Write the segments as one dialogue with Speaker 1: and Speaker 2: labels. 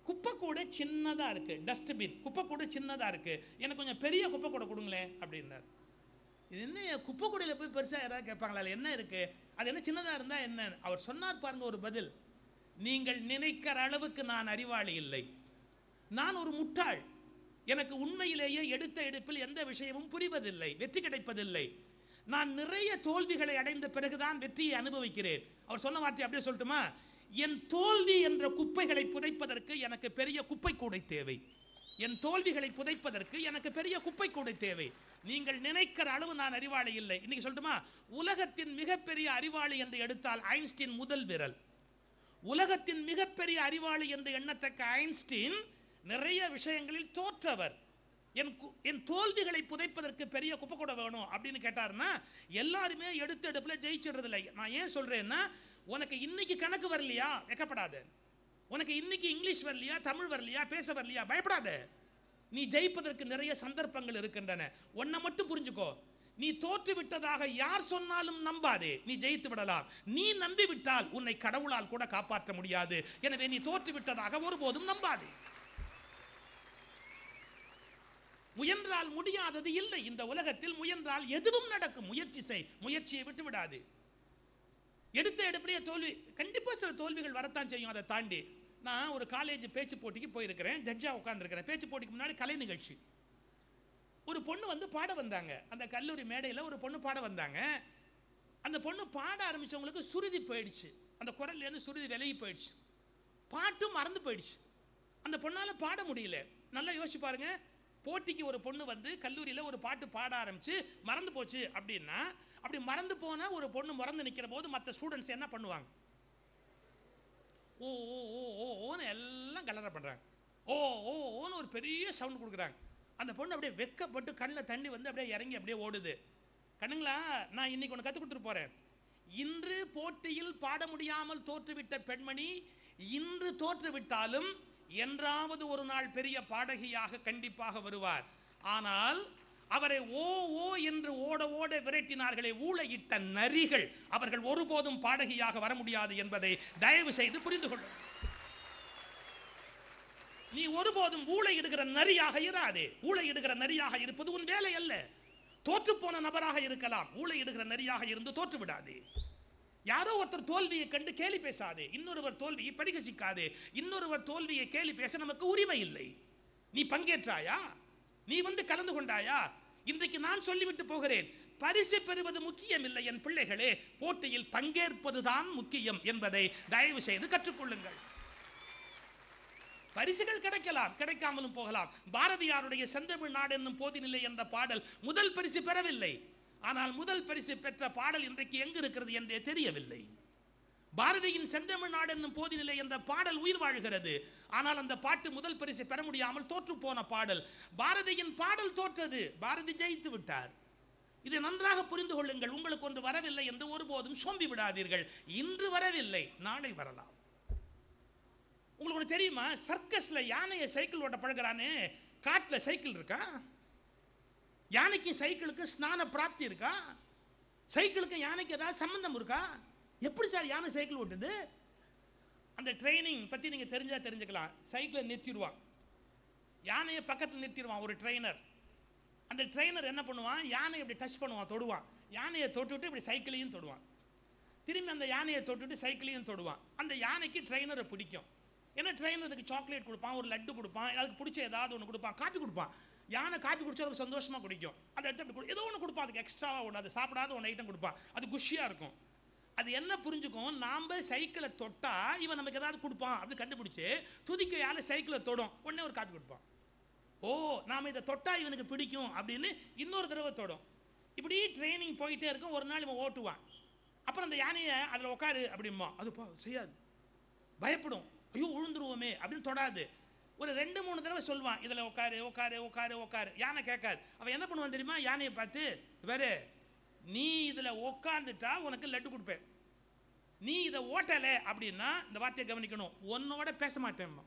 Speaker 1: குப்பை கூட சின்னதாக இருக்குது டஸ்ட்பின் குப்பை கூட சின்னதாக இருக்குது எனக்கு கொஞ்சம் பெரிய குப்பை கூட கொடுங்களேன் அப்படின்னார் இது என்ன குப்பை கூடையில் போய் பெருசாக யாராவது கேட்பாங்களா அதுல என்ன இருக்குது அது என்ன சின்னதாக இருந்தால் என்ன அவர் சொன்னார் பாருங்க ஒரு பதில் நீங்கள் நினைக்கிற அளவுக்கு நான் அறிவாளி இல்லை நான் ஒரு முட்டாள் எனக்கு உண்மையிலேயே எடுத்த எடுப்பில் எந்த விஷயமும் புரிவதில்லை வெற்றி கிடைப்பதில்லை நான் நிறைய தோல்விகளை அடைந்த பிறகுதான் வெற்றியை அனுபவிக்கிறேன் அவர் சொன்ன வார்த்தை அப்படியே சொல்லட்டுமா என் தோல்வி என்ற குப்பைகளை புதைப்பதற்கு எனக்கு பெரிய குப்பை கூடை தேவை என் தோல்விகளை புதைப்பதற்கு எனக்கு பெரிய குப்பை கூடை தேவை நீங்கள் நினைக்கிற அளவு நான் அறிவாளி இல்லை இன்னைக்கு சொல்லட்டுமா உலகத்தின் மிகப்பெரிய அறிவாளி என்று எடுத்தால் ஐன்ஸ்டீன் முதல் விரல் உலகத்தின் மிகப்பெரிய அறிவாளி என்று எண்ணத்தக்க ஐன்ஸ்டீன் நிறைய விஷயங்களில் தோற்றவர் என் கு- என் தோல்விகளை புதைப்பதற்கு பெரிய குப்பை கூட வேணும் அப்படின்னு கேட்டாருன்னா எல்லாருமே எடுத்த எடுப்புல ஜெயிச்சிடுறது இல்லை நான் ஏன் சொல்றேன்னா உனக்கு இன்னைக்கு கணக்கு வரலையா வெக்கப்படாத உனக்கு இன்னைக்கு இங்கிலீஷ் வரலையா தமிழ் வரலையா பேச வரலையா பயப்படாத நீ ஜெயிப்பதற்கு நிறைய சந்தர்ப்பங்கள் இருக்கின்றன ஒன்றை மட்டும் புரிஞ்சுக்கோ நீ தோற்று விட்டதாக யார் சொன்னாலும் நம்பாதே நீ ஜெயித்து விடலாம் நீ நம்பி விட்டால் உன்னை கடவுளால் கூட காப்பாற்ற முடியாது எனவே நீ தோற்று விட்டதாக ஒருபோதும் நம்பாதே முயன்றால் முடியாதது இல்லை இந்த உலகத்தில் முயன்றால் எதுவும் நடக்கும் முயற்சி செய் முயற்சியை விட்டு விடாது எடுத்த எடுப்பிலேயே தோல்வி கண்டிப்பாக சில தோல்விகள் வரத்தான் செய்யும் அதை தாண்டி நான் ஒரு காலேஜ் பேச்சு போட்டிக்கு போயிருக்கிறேன் ஜட்ஜா உட்காந்துருக்கிறேன் பேச்சு போட்டிக்கு முன்னாடி கலை நிகழ்ச்சி ஒரு பொண்ணு வந்து பாட வந்தாங்க அந்த கல்லூரி மேடையில் ஒரு பொண்ணு பாட வந்தாங்க அந்த பொண்ணு பாட ஆரம்பிச்சவங்களுக்கு சுருதி போயிடுச்சு அந்த குரல்லேருந்து சுருதி விலகி போயிடுச்சு பாட்டும் மறந்து போயிடுச்சு அந்த பொண்ணால் பாட முடியல நல்லா யோசிச்சு பாருங்க போட்டிக்கு ஒரு பொண்ணு வந்து கல்லூரியில் ஒரு பாட்டு பாட ஆரம்பிச்சு மறந்து போச்சு அப்படின்னா அப்படி மறந்து போன ஒரு பொண்ணு மறந்து நிற்கிற போது மற்ற ஸ்டூடெண்ட்ஸ் என்ன பண்ணுவாங்க ஓ ஓ ஓ ஓ ஓன்னு எல்லாம் கலரை பண்ணுறாங்க ஓ ஓ ஓன்னு ஒரு பெரிய சவுண்ட் கொடுக்குறாங்க அந்த பொண்ணு அப்படியே வெக்கப்பட்டு கண்ணில் தண்ணி வந்து அப்படியே இறங்கி அப்படியே ஓடுது கண்ணுங்களா நான் இன்னைக்கு ஒன்று கற்றுக் கொடுத்துட்டு போகிறேன் இன்று போட்டியில் பாட முடியாமல் தோற்றுவிட்ட பெண்மணி இன்று தோற்றுவிட்டாலும் என்றாவது ஒரு நாள் பெரிய பாடகியாக கண்டிப்பாக வருவார் ஆனால் அவரை ஓ ஓ என்று ஓட ஓட விரட்டினார்களே ஊழையிட்ட நரிகள் அவர்கள் ஒருபோதும் பாடகியாக வர முடியாது என்பதை தயவு செய்து புரிந்து கொள்ளும் நீ ஒருபோதும் ஊழையிடுகிற நரியாக இராதே ஊழையிடுகிற நரியாக இருப்பது உன் வேலை அல்ல தோற்றுப்போன நபராக இருக்கலாம் ஊழையிடுகிற நரியாக இருந்து தோற்று விடாதே யாரோ ஒருத்தர் தோல்வியை கண்டு கேலி பேசாதே இன்னொருவர் தோல்வியை பரிகசிக்காதே இன்னொருவர் தோல்வியை கேலி பேச நமக்கு உரிமை இல்லை நீ பங்கேற்றாயா நீ வந்து கலந்து கொண்டாயா இன்றைக்கு நான் சொல்லிவிட்டு போகிறேன் பரிசு பெறுவது முக்கியம் இல்லை என் பிள்ளைகளே போட்டியில் பங்கேற்பதுதான் முக்கியம் என்பதை தயவு செய்து கற்றுக்கொள்ளுங்கள் பரிசுகள் கிடைக்கலாம் கிடைக்காமலும் போகலாம் பாரதியாருடைய செந்தமிழ் நாடு என்னும் போதினில்லை என்ற பாடல் முதல் பரிசு பெறவில்லை ஆனால் முதல் பரிசு பெற்ற பாடல் இன்றைக்கு எங்கு இருக்கிறது என்றே தெரியவில்லை பாரதியின் செந்தமிழ் நாடு என்னும் போதினில்லை என்ற பாடல் உயிர் வாழ்கிறது ஆனால் அந்த பாட்டு முதல் பரிசு பெற முடியாமல் தோற்று போன பாடல் பாரதியின் பாடல் தோற்றது பாரதி ஜெயித்து விட்டார் இதை நன்றாக புரிந்து கொள்ளுங்கள் உங்களுக்கு ஒன்று வரவில்லை என்று ஒருபோதும் சோம்பி விடாதீர்கள் இன்று வரவில்லை நாளை வரலாம் உங்களுக்கு ஒன்று தெரியுமா சர்க்கஸ்ல யானையை சைக்கிள் ஓட்ட பழகுறானே காட்டில் சைக்கிள் இருக்கா யானைக்கும் சைக்கிளுக்கு ஸ்நான பிராப்தி இருக்கா சைக்கிளுக்கு யானைக்கு ஏதாவது சம்பந்தம் இருக்கா எப்படி சார் யானை சைக்கிள் ஓட்டுது அந்த ட்ரைனிங் பற்றி நீங்கள் தெரிஞ்சா தெரிஞ்சுக்கலாம் சைக்கிளை நிறுத்திடுவான் யானையை பக்கத்தில் நிறுத்திடுவான் ஒரு ட்ரெயினர் அந்த ட்ரெயினர் என்ன பண்ணுவான் யானையை இப்படி டச் பண்ணுவான் தொடுவான் யானையை தொட்டுவிட்டு இப்படி சைக்கிளையும் தொடுவான் திரும்பி அந்த யானையை தொட்டுட்டு சைக்கிளையும் தொடுவான் அந்த யானைக்கு ட்ரெயினரை பிடிக்கும் ஏன்னா ட்ரெயினருக்கு சாக்லேட் கொடுப்பான் ஒரு லட்டு கொடுப்பான் அதுக்கு பிடிச்ச ஏதாவது ஒன்று கொடுப்பான் காப்பி கொடுப்பான் யானை காப்பி குடிச்சா ரொம்ப சந்தோஷமாக குடிக்கும் அதை எடுத்து அப்படி கொடு- ஏதோ ஒன்று கொடுப்பான் அதுக்கு எக்ஸ்ட்ராவாக ஒன்று அது சாப்பிடாத ஒன்று ஐட்டம் கொடுப்பான் அது குஷியாக இருக்கும் அது என்ன புரிஞ்சுக்கும் நாம் சைக்கிளை தொட்டா இவன் நமக்கு ஏதாவது கொடுப்பான் அப்படின்னு கண்டுபிடிச்சு துதிக்கையால் சைக்கிளை தொடும் உடனே ஒரு காப்பி கொடுப்பான் ஓ நாம் இதை தொட்டா இவனுக்கு பிடிக்கும் அப்படின்னு இன்னொரு தடவை தொடும் இப்படி ட்ரைனிங் போயிட்டே இருக்கும் ஒரு நாள் இவன் ஓட்டுவான் அப்புறம் அந்த யானையை அதில் உட்காரு அப்படிம்பா அது பா செய்யாது பயப்படும் ஐயோ விழுந்துருவோமே அப்படின்னு தொடாது ஒரு ரெண்டு மூணு தடவை சொல்லுவான் இதில் உட்காரு உட்காரு உட்காரு உட்காரு யானை கேட்காது அவன் என்ன பண்ணுவான் தெரியுமா யானையை பார்த்து வேறு நீ இதில் உட்காந்துட்டா உனக்கு லட்டு கொடுப்பேன் நீ இதை ஓட்டலை அப்படின்னா இந்த வார்த்தையை கவனிக்கணும் உன்னோட பேச மாட்டேன்பா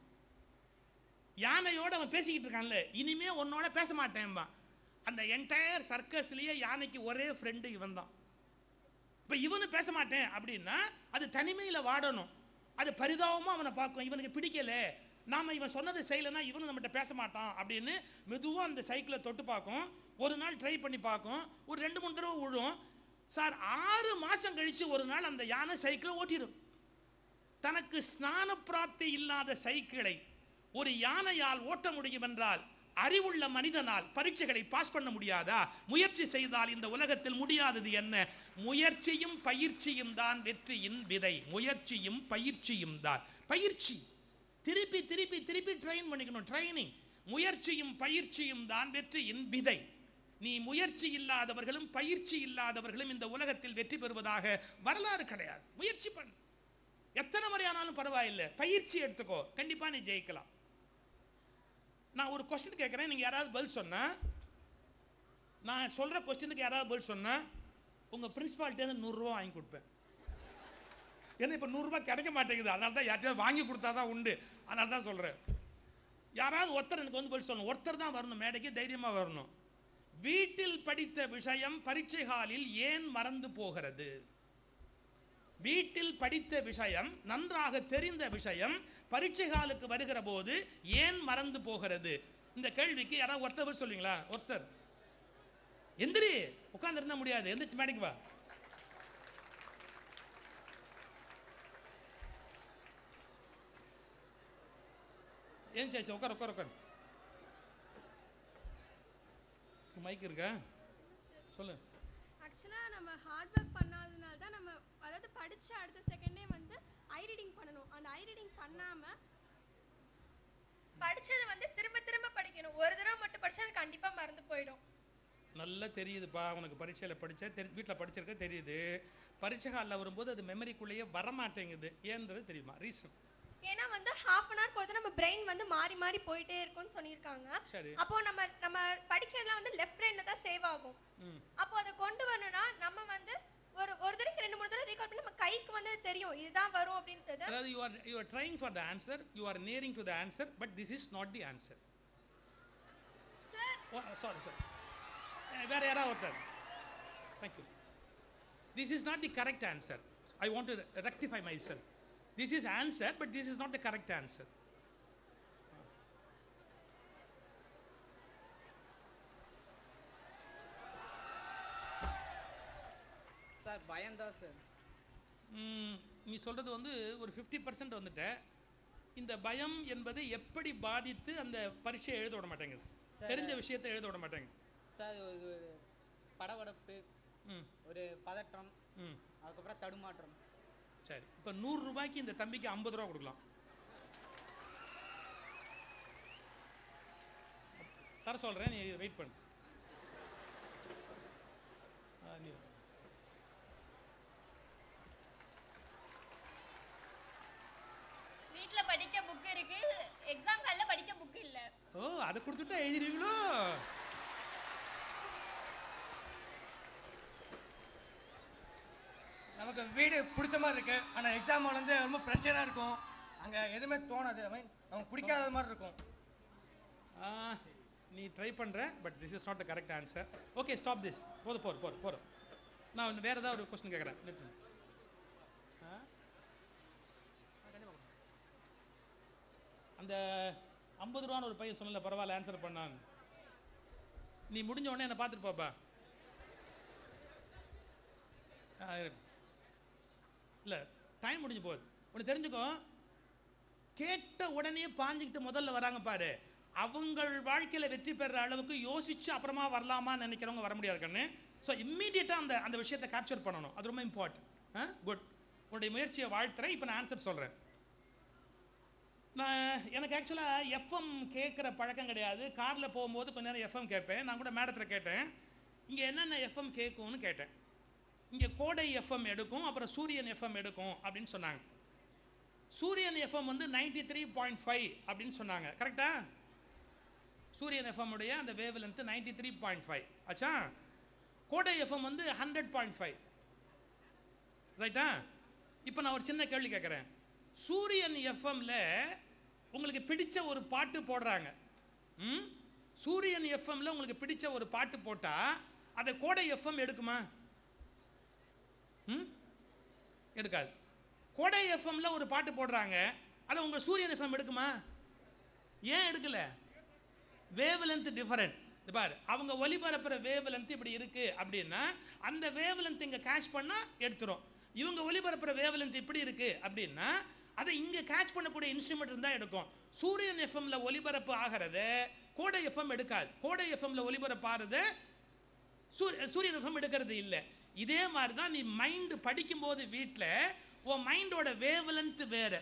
Speaker 1: யானையோட அவன் பேசிக்கிட்டு இருக்கான்ல இனிமே உன்னோட பேச மாட்டேன்பா அந்த என்டையர் சர்க்கஸ்லேயே யானைக்கு ஒரே ஃப்ரெண்டு இவன் தான் இப்போ இவனு பேச மாட்டேன் அப்படின்னா அது தனிமையில் வாடணும் அது பரிதாபமாக அவனை பார்க்கும் இவனுக்கு பிடிக்கல நாம இவன் சொன்னதை செய்யலைன்னா இவனும் நம்மகிட்ட பேச மாட்டான் அப்படின்னு மெதுவாக அந்த சைக்கிளை தொட்டு பார்க்கும் ஒரு நாள் ட்ரை பண்ணி பார்க்கும் ஒரு ரெண்டு மூணு தடவை விழும் சார் ஆறு மாதம் கழித்து ஒரு நாள் அந்த யானை சைக்கிளை ஓட்டிடும் தனக்கு ஸ்நான பிராப்தி இல்லாத சைக்கிளை ஒரு யானையால் ஓட்ட முடியும் என்றால் அறிவுள்ள மனிதனால் பரீட்சைகளை பாஸ் பண்ண முடியாதா முயற்சி செய்தால் இந்த உலகத்தில் முடியாதது என்ன முயற்சியும் பயிற்சியும் தான் வெற்றியின் விதை முயற்சியும் பயிற்சியும் தான் பயிற்சி திருப்பி திருப்பி திருப்பி ட்ரெயின் பண்ணிக்கணும் ட்ரைனிங் முயற்சியும் பயிற்சியும் தான் வெற்றியின் விதை நீ முயற்சி இல்லாதவர்களும் பயிற்சி இல்லாதவர்களும் இந்த உலகத்தில் வெற்றி பெறுவதாக வரலாறு கிடையாது முயற்சி பண்ணு எத்தனை முறையானாலும் பரவாயில்லை பயிற்சி எடுத்துக்கோ கண்டிப்பா நீ ஜெயிக்கலாம் நான் ஒரு கொஸ்டின் கேட்குறேன் நீங்கள் யாராவது பதில் சொன்னா நான் சொல்கிற கொஸ்டினுக்கு யாராவது பதில் சொன்னா உங்கள் பிரின்ஸ்பால்ட்டேருந்து நூறுரூவா வாங்கி கொடுப்பேன் ஏன்னா இப்போ நூறுரூவா கிடைக்க மாட்டேங்குது அதனால தான் யார்ட்டையாவது வாங்கி கொடுத்தா தான் உண்டு அதனால தான் சொல்கிறேன் யாராவது ஒருத்தர் எனக்கு வந்து பதில் சொல்லணும் ஒருத்தர் தான் வரணும் மேடைக்கு தைரியமாக வரணும் வீட்டில் படித்த விஷயம் பரீட்சை காலில் ஏன் மறந்து போகிறது வீட்டில் படித்த விஷயம் நன்றாக தெரிந்த விஷயம் பரீட்சை காலுக்கு வருகிற போது ஏன் மறந்து போகிறது இந்த கேள்விக்கு யாராவது ஒருத்தர் பதில் சொல்லுவீங்களா ஒருத்தர் எந்திரி உட்கார்ந்து இருந்தா முடியாது எந்திரிச்சு மேடைக்கு வா ஏன் சாச்சு உட்கார் உட்கார் உட்கார் மைக் இருக்கா சொல்லு
Speaker 2: ஆக்சுவலாக நம்ம ஹார்ட் ஒர்க் பண்ணாதனால தான் நம்ம அதாவது படிச்ச அடுத்த செகண்டே வந்து ஐ ரீடிங் பண்ணணும் அந்த ஐ ரீடிங் பண்ணாமல் படிச்சது வந்து திரும்ப திரும்ப படிக்கணும் ஒரு தடவை மட்டும் படிச்சா அது கண்டிப்பாக மறந்து போயிடும்
Speaker 1: நல்லா தெரியுதுப்பா உனக்கு பரீட்சையில் படிச்ச தெரி வீட்டில் படிச்சிருக்க தெரியுது பரீட்சை காலில் வரும்போது அது மெமரிக்குள்ளேயே வரமாட்டேங்குது ஏன்றது தெரியுமா ரீசன்
Speaker 2: ஏன்னா வந்து ஹாஃப் அன் ஹவர் பொறுத்து நம்ம பிரெயின் வந்து மாறி மாறி போயிட்டே இருக்கும்னு சொல்லியிருக்காங்க
Speaker 1: சரி
Speaker 2: அப்போ நம்ம நம்ம படிக்கிறதுலாம் வந்து லெஃப்ட் பிரெயினில் தான் சேவ் ஆகும்
Speaker 1: ம்
Speaker 2: அப்போ அதை கொண்டு வரணும்னா நம்ம வந்து ஒரு ஒரு தடவைக்கு ரெண்டு மூணு தடவை ரீகால் பண்ணி நம்ம கைக்கு வந்து தெரியும் இதுதான் வரும் அப்படின்னு சொல்லி
Speaker 1: அதாவது you are you are trying for the answer you are nearing to the answer but this is not the answer
Speaker 2: sir
Speaker 1: sorry sorry வேற யாராவது ஒருத்தர் thank you this is not the correct answer I want to rectify my self this is answer but this is not the correct answer
Speaker 3: sir பயம்தான் sir
Speaker 1: ம், நீ சொல்றது வந்து ஒரு fifty percent வந்துட்ட இந்த பயம் என்பது எப்படி பாதித்து அந்த பரீட்சையை எழுத விட மாட்டேங்குது
Speaker 3: சார்.
Speaker 1: தெரிஞ்ச விஷயத்தை எழுத விட மாட்டேங்குது
Speaker 3: சார் ஒரு ஒரு படபடப்பு
Speaker 1: ம்
Speaker 3: ஒரு பதற்றம்
Speaker 1: ம்
Speaker 3: அதுக்கப்புறம் தடுமாற்றம்
Speaker 1: சரி இப்போ நூறு ரூபாய்க்கு இந்த தம்பிக்கு ஐம்பது ரூபா கொடுக்கலாம் தர சொல்கிறேன் நீ வெயிட் பண்ணு ஆ, நீ
Speaker 4: வீட்ல படிக்க புக் இருக்கு எக்ஸாம் ஹால்ல படிக்க புக் இல்ல
Speaker 1: ஓ அதை கொடுத்துட்டா எழுதிடுவீங்களோ
Speaker 5: நமக்கு வீடு பிடிச்ச மாதிரி இருக்கு ஆனால் எக்ஸாம் ஹால் வந்து ரொம்ப ப்ரெஷராக இருக்கும் அங்கே எதுவுமே தோணாது I mean, நமக்கு பிடிக்காத மாதிரி இருக்கும்
Speaker 1: ஆ, நீ ட்ரை பண்ணுற but this is not the correct answer okay stop this போது போகிற போகிற போகிற நான் வேறு ஏதாவது ஒரு கொஸ்டின் கேட்குறேன் நிறுத்து. ஆ? அந்த ஐம்பது ரூபான்னு ஒரு பையன் சொன்னல பரவாயில்ல ஆன்சர் பண்ணான் நீ முடிஞ்ச உடனே என்னை பார்த்துட்டு பாப்பா இல்லை டைம் முடிஞ்சு போகுது ஒன்று தெரிஞ்சுக்கோ கேட்ட உடனே பாஞ்சுக்கிட்டு முதல்ல வராங்க பாரு அவங்கள் வாழ்க்கையில வெற்றி பெற அளவுக்கு யோசிச்சு அப்புறமா வரலாமான்னு நினைக்கிறவங்க வர முடியாது கண்ணு ஸோ இம்மீடியட்டாக அந்த அந்த விஷயத்தை கேப்சர் பண்ணணும் அது ரொம்ப இம்பார்ட்டன்ட் குட் உன்னுடைய முயற்சியை வாழ்த்துறேன் இப்போ நான் ஆன்சர் சொல்கிறேன் நான் எனக்கு ஆக்சுவலாக எஃப்எம் கேட்குற பழக்கம் கிடையாது காரில் போகும்போது கொஞ்ச நேரம் எஃப்எம் கேட்பேன் நான் கூட மேடத்தில் கேட்டேன் இங்கே என்னென்ன எஃப்எம் கேட்கும்னு கேட்டேன் இங்கே கோடை எஃப்எம் எடுக்கும் அப்புறம் சூரியன் எஃப்எம் எடுக்கும் அப்படின்னு சொன்னாங்க சூரியன் எஃப்எம் வந்து நைன்டி த்ரீ பாயிண்ட் ஃபைவ் அப்படின்னு சொன்னாங்க கரெக்டா சூரியன் எஃப்எம் உடைய அந்த wave length ninety three point five ஆச்சா கோடை எஃப்எம் வந்து ஹண்ட்ரட் பாயிண்ட் ஃபைவ் ரைட்டா இப்போ நான் ஒரு சின்ன கேள்வி கேட்குறேன் சூரியன் எஃப்எம்ல உங்களுக்கு பிடிச்ச ஒரு பாட்டு போடுறாங்க ம் சூரியன் எஃப்எம்ல உங்களுக்கு பிடிச்ச ஒரு பாட்டு போட்டா அதை கோடை எஃப்எம் எடுக்குமா ம் எடுக்காது கோடை எஃப்எம்ல ஒரு பாட்டு போடுறாங்க அதை உங்க சூரியன் எஃப்எம் எடுக்குமா ஏன் எடுக்கல வேவ் லென்த் டிஃபரெண்ட் பாரு அவங்க ஒலிபரப்புற வேவ் லென்த் இப்படி இருக்கு அப்படின்னா அந்த வேவ் லென்த் இங்க கேட்ச் பண்ணா எடுத்துரும் இவங்க ஒலிபரப்புற வேவ் லென்த் இப்படி இருக்கு அப்படின்னா அதை இங்க கேட்ச் பண்ணக்கூடிய இன்ஸ்ட்ருமெண்ட் இருந்தா எடுக்கும் சூரியன் எஃப்எம்ல ஒலிபரப்பு ஆகிறது கோடை எஃப்எம் எடுக்காது கோடை எஃப்எம்ல ஒலிபரப்பு ஆகிறது சூரிய சூரியன் எஃப்எம் எடுக்கிறது இல்லை இதே மாதிரி தான் நீ மைண்டு படிக்கும்போது வீட்டில் உன் மைண்டோட வேவலன்த் வேற